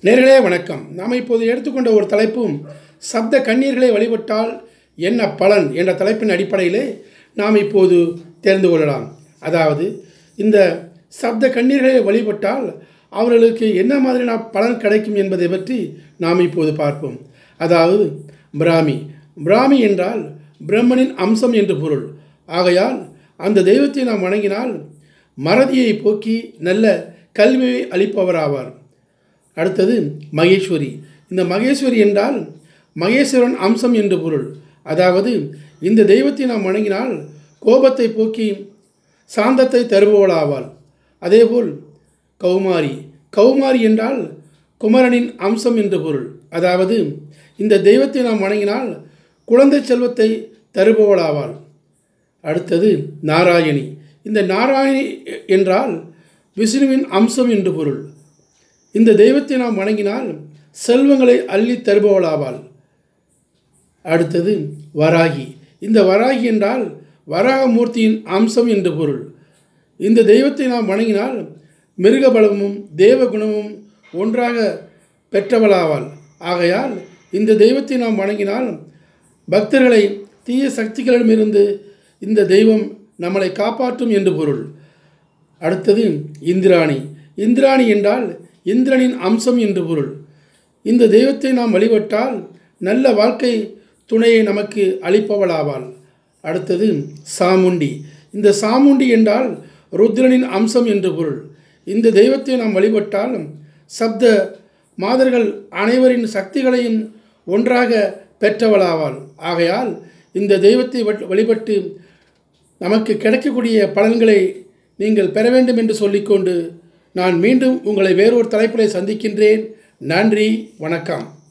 நேர்களே வணக்கம் நாம் இப்போது எடுத்துக்கொண்ட ஒரு தலைப்பும் சப்த கண்ணீர்களை வழிபட்டால் என்ன பலன் என்ற தலைப்பின் அடிப்படையிலே நாம் இப்போது தெரிந்து கொள்ளலாம் அதாவது இந்த சப்த கண்ணீர்களை வழிபட்டால் அவர்களுக்கு என்ன மாதிரியான பலன் கிடைக்கும் என்பதை பற்றி நாம் இப்போது பார்ப்போம் அதாவது பிராமி பிராமி என்றால் பிரம்மனின் அம்சம் என்று பொருள் ஆகையால் அந்த தெய்வத்தை நாம் வணங்கினால் மறதியை போக்கி நல்ல கல்வியை அளிப்பவராவார் அடுத்தது மகேஸ்வரி இந்த மகேஸ்வரி என்றால் மகேஸ்வரன் அம்சம் என்று பொருள் அதாவது இந்த தெய்வத்தை நாம் வணங்கினால் கோபத்தை போக்கி சாந்தத்தை தருபவளாவாள் அதேபோல் கௌமாரி கௌமாரி என்றால் குமரனின் அம்சம் என்று பொருள் அதாவது இந்த தெய்வத்தை நாம் வணங்கினால் குழந்தை செல்வத்தை தருபவளாவாள் அடுத்தது நாராயணி இந்த நாராயணி என்றால் விஷ்ணுவின் அம்சம் என்று பொருள் இந்த தெய்வத்தை நாம் வணங்கினால் செல்வங்களை அள்ளி தருபவளாவாள் அடுத்தது வராகி இந்த வராகி என்றால் வராகமூர்த்தியின் அம்சம் என்று பொருள் இந்த தெய்வத்தை நாம் வணங்கினால் மிருகபலமும் தேவகுணமும் ஒன்றாக பெற்றவளாவாள் ஆகையால் இந்த தெய்வத்தை நாம் வணங்கினால் பக்தர்களை தீய சக்திகளிடமிருந்து இந்த தெய்வம் நம்மளை காப்பாற்றும் என்று பொருள் அடுத்தது இந்திராணி இந்திராணி என்றால் இந்திரனின் அம்சம் என்று பொருள் இந்த தெய்வத்தை நாம் வழிபட்டால் நல்ல வாழ்க்கை துணையை நமக்கு அளிப்பவளாவாள் அடுத்தது சாமுண்டி இந்த சாமுண்டி என்றால் ருத்ரனின் அம்சம் என்று பொருள் இந்த தெய்வத்தை நாம் வழிபட்டால் சப்த மாதர்கள் அனைவரின் சக்திகளையும் ஒன்றாக பெற்றவளாவாள் ஆகையால் இந்த தெய்வத்தை வழிபட்டு நமக்கு கிடைக்கக்கூடிய பலன்களை நீங்கள் பெற வேண்டும் என்று சொல்லிக்கொண்டு நான் மீண்டும் உங்களை வேறொரு தலைப்பிலே சந்திக்கின்றேன் நன்றி வணக்கம்